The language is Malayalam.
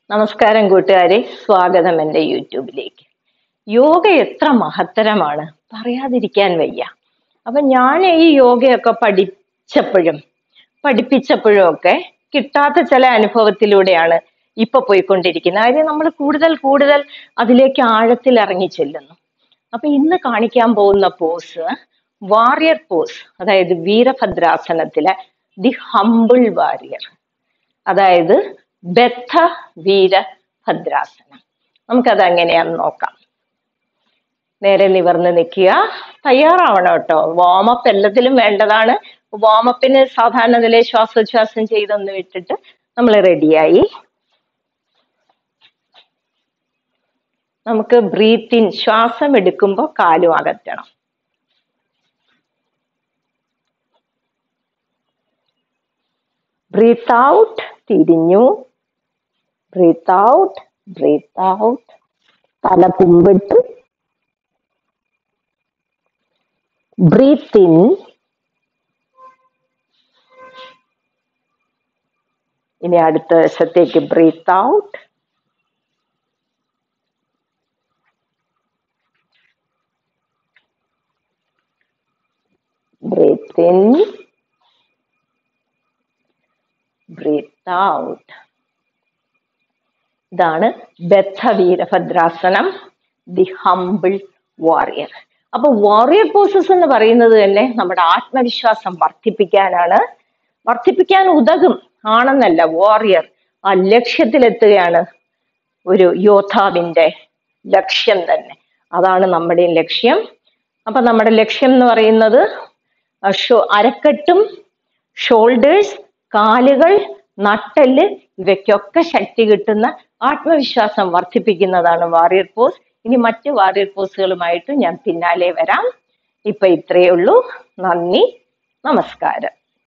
നമസ്കാരം കൂട്ടുകാരെ സ്വാഗതം എൻ്റെ യൂട്യൂബിലേക്ക് യോഗ എത്ര മഹത്തരമാണ് പറയാതിരിക്കാൻ വയ്യ അപ്പൊ ഞാൻ ഈ യോഗയൊക്കെ പഠിച്ചപ്പോഴും പഠിപ്പിച്ചപ്പോഴും ഒക്കെ കിട്ടാത്ത ചില അനുഭവത്തിലൂടെയാണ് ഇപ്പൊ പോയിക്കൊണ്ടിരിക്കുന്നത് കാര്യം നമ്മൾ കൂടുതൽ കൂടുതൽ അതിലേക്ക് ആഴത്തിൽ ഇറങ്ങി ചെല്ലുന്നു അപ്പൊ ഇന്ന് കാണിക്കാൻ പോകുന്ന പോസ് വാറിയർ പോസ് അതായത് വീരഭദ്രാസനത്തിലെ ദി ഹംബിൾ വാരിയർ അതായത് ബദ്ധ വീരഭദ്രാസനം നമുക്കത് എങ്ങനെയാന്ന് നോക്കാം നേരെ നിവർന്ന് നിൽക്കുക തയ്യാറാവണം കേട്ടോ വാമപ്പ് എല്ലാത്തിലും വേണ്ടതാണ് വാമപ്പിന് സാധാരണ നില ശ്വാസോച്ഛ്വാസം ചെയ്തൊന്ന് വിട്ടിട്ട് നമ്മൾ റെഡിയായി നമുക്ക് ബ്രീത്ത് ഇൻ ശ്വാസം എടുക്കുമ്പോൾ കാലും അകറ്റണം ബ്രീത്ത് ഔട്ട് തിരിഞ്ഞു ബ്രീത്ത് ഔട്ട് ബ്രീത്ത് ഔട്ട് തല കുമ്പിട്ട് ബ്രീത്ത് ഇൻ ഇനി അടുത്ത വശത്തേക്ക് breath out breath in breath out ഇതാണ് Baddha Virabhadrasana the humble warrior അപ്പൊ വാറിയർ പോസസ് എന്ന് പറയുന്നത് തന്നെ നമ്മുടെ ആത്മവിശ്വാസം വർദ്ധിപ്പിക്കാനാണ് വർദ്ധിപ്പിക്കാൻ ഉതകും ആണെന്നല്ല വാറിയർ ആ ലക്ഷ്യത്തിലെത്തുകയാണ് ഒരു യോദ്ധാവിന്റെ ലക്ഷ്യം തന്നെ അതാണ് നമ്മുടെയും ലക്ഷ്യം അപ്പൊ നമ്മുടെ ലക്ഷ്യം എന്ന് പറയുന്നത് ആ ഷോ അരക്കെട്ടും ഷോൾഡേഴ്സ് കാലുകൾ നട്ടെല്ല് ഇവയ്ക്കൊക്കെ ശക്തി കിട്ടുന്ന ആത്മവിശ്വാസം വർദ്ധിപ്പിക്കുന്നതാണ് വാറിയർ പോസ് ഇനി മറ്റ് വാറിയർ പോസുകളുമായിട്ട് ഞാൻ പിന്നാലെ വരാം ഇപ്പൊ ഇത്രയേ ഉള്ളൂ നന്ദി നമസ്കാരം